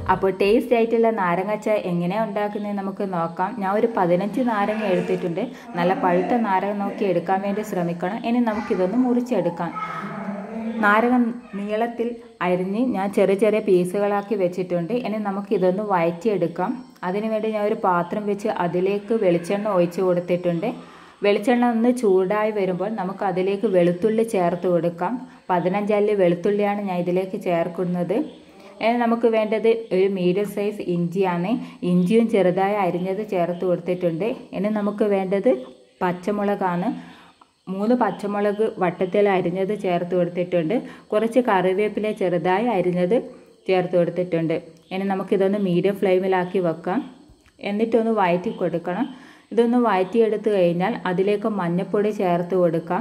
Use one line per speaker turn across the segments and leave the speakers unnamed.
അപ്പോൾ ടേസ്റ്റ് ആയിട്ടുള്ള നാരങ്ങച്ചായ എങ്ങനെയാണ് ഉണ്ടാക്കുന്നത് നമുക്ക് നോക്കാം ഞാൻ ഒരു പതിനഞ്ച് നാരങ്ങ എടുത്തിട്ടുണ്ട് നല്ല പഴുത്ത നാരങ്ങ നോക്കി എടുക്കാൻ വേണ്ടി ശ്രമിക്കണം ഇനി നമുക്കിതൊന്ന് മുറിച്ചെടുക്കാം നാരങ്ങ നീളത്തിൽ അരിഞ്ഞ് ഞാൻ ചെറിയ ചെറിയ പീസുകളാക്കി വെച്ചിട്ടുണ്ട് ഇനി നമുക്കിതൊന്ന് വഴറ്റിയെടുക്കാം അതിനുവേണ്ടി ഞാൻ ഒരു പാത്രം വെച്ച് അതിലേക്ക് വെളിച്ചെണ്ണ ഒഴിച്ച് കൊടുത്തിട്ടുണ്ട് വെളിച്ചെണ്ണ ഒന്ന് ചൂടായി വരുമ്പോൾ നമുക്ക് അതിലേക്ക് വെളുത്തുള്ളി ചേർത്ത് കൊടുക്കാം പതിനഞ്ചല്ലി വെളുത്തുള്ളിയാണ് ഞാൻ ഇതിലേക്ക് ചേർക്കുന്നത് ഇനി നമുക്ക് വേണ്ടത് ഒരു മീഡിയം സൈസ് ഇഞ്ചിയാണ് ഇഞ്ചിയും ചെറുതായി അരിഞ്ഞത് ചേർത്ത് കൊടുത്തിട്ടുണ്ട് ഇനി നമുക്ക് വേണ്ടത് പച്ചമുളകാണ് മൂന്ന് പച്ചമുളക് വട്ടത്തിൽ അരിഞ്ഞത് ചേർത്ത് കൊടുത്തിട്ടുണ്ട് കുറച്ച് കറിവേപ്പില ചെറുതായി അരിഞ്ഞത് ചേർത്ത് കൊടുത്തിട്ടുണ്ട് ഇനി നമുക്കിതൊന്ന് മീഡിയം ഫ്ലെയിമിലാക്കി വെക്കാം എന്നിട്ടൊന്ന് വഴറ്റി കൊടുക്കണം ഇതൊന്ന് വഴറ്റിയെടുത്ത് കഴിഞ്ഞാൽ അതിലേക്ക് മഞ്ഞൾപ്പൊടി ചേർത്ത് കൊടുക്കാം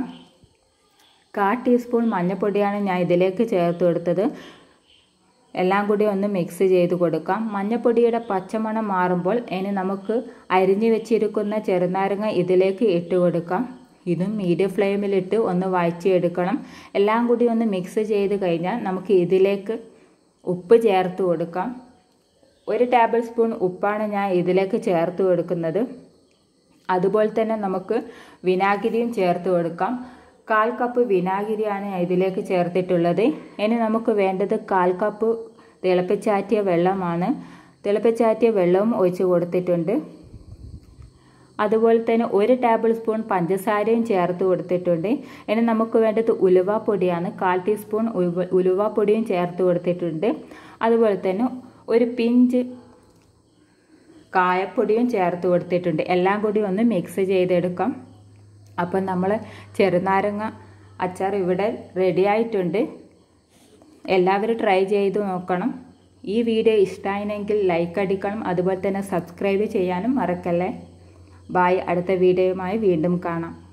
കാ ടീസ്പൂൺ മഞ്ഞൾപ്പൊടിയാണ് ഞാൻ ഇതിലേക്ക് ചേർത്ത് കൊടുത്തത് എല്ലാം കൂടി ഒന്ന് മിക്സ് ചെയ്ത് കൊടുക്കാം മഞ്ഞപ്പൊടിയുടെ പച്ചമണം മാറുമ്പോൾ ഇനി നമുക്ക് അരിഞ്ഞു വെച്ചിരിക്കുന്ന ചെറുനാരങ്ങ ഇതിലേക്ക് ഇട്ട് കൊടുക്കാം ഇതും മീഡിയം ഫ്ലെയിമിലിട്ട് ഒന്ന് വഴറ്റിയെടുക്കണം എല്ലാം കൂടി ഒന്ന് മിക്സ് ചെയ്ത് കഴിഞ്ഞാൽ നമുക്ക് ഇതിലേക്ക് ഉപ്പ് ചേർത്ത് കൊടുക്കാം ഒരു ടേബിൾ സ്പൂൺ ഉപ്പാണ് ഞാൻ ഇതിലേക്ക് ചേർത്ത് കൊടുക്കുന്നത് അതുപോലെ തന്നെ നമുക്ക് വിനാഗിരിയും ചേർത്ത് കൊടുക്കാം കാൽ കപ്പ് വിനാഗിരിയാണ് ഞാൻ ഇതിലേക്ക് ചേർത്തിട്ടുള്ളത് ഇനി നമുക്ക് വേണ്ടത് കാൽ കപ്പ് തിളപ്പിച്ചാറ്റിയ വെള്ളമാണ് തിളപ്പിച്ചാറ്റിയ വെള്ളവും ഒഴിച്ച് കൊടുത്തിട്ടുണ്ട് അതുപോലെ തന്നെ ഒരു ടേബിൾ സ്പൂൺ പഞ്ചസാരയും ചേർത്ത് കൊടുത്തിട്ടുണ്ട് ഇനി നമുക്ക് വേണ്ടത് ഉലുവാപ്പൊടിയാണ് കാൽ ടീസ്പൂൺ ഉലുവാപ്പൊടിയും ചേർത്ത് കൊടുത്തിട്ടുണ്ട് അതുപോലെ തന്നെ ഒരു പിഞ്ച് കായപ്പൊടിയും ചേർത്ത് കൊടുത്തിട്ടുണ്ട് എല്ലാം കൂടി ഒന്ന് മിക്സ് ചെയ്തെടുക്കാം അപ്പം നമ്മൾ ചെറുനാരങ്ങ അച്ചാർ ഇവിടെ റെഡി ആയിട്ടുണ്ട് എല്ലാവരും ട്രൈ ചെയ്ത് നോക്കണം ഈ വീഡിയോ ഇഷ്ടമായെങ്കിൽ ലൈക്ക് അടിക്കണം അതുപോലെ തന്നെ സബ്സ്ക്രൈബ് ചെയ്യാനും മറക്കല്ലേ ബായ് അടുത്ത വീഡിയോയുമായി വീണ്ടും കാണാം